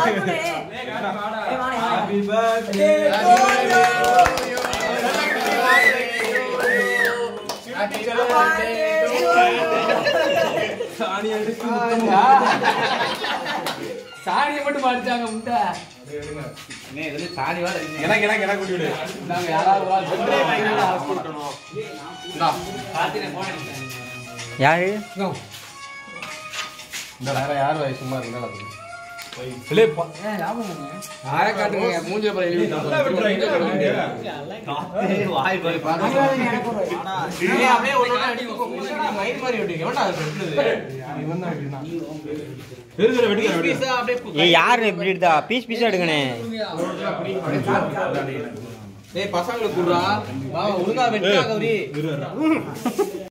வாழ்த்துமே. ஏய், வாடா, வாடா. சாணியை மட்டும் மாடிச்சாங்க முட்டை எனக்கு எனக்கு எனக்கு கூட்டி விடு நாங்க யாராவது ஒரு ஆள் சொல்றோம். இந்தா. யாரு இந்த வேற யார் வாய் சும்மா இருந்தாலும் அது ஆளை காட்டுங்க மூஞ்சில பாரு எழுதி ஏய் யாரு இப்படி எடுத்தா பீஸ் பீஸா எடுக்கணே பசங்களுக்கு ஒழுங்கா வெட்டாங்க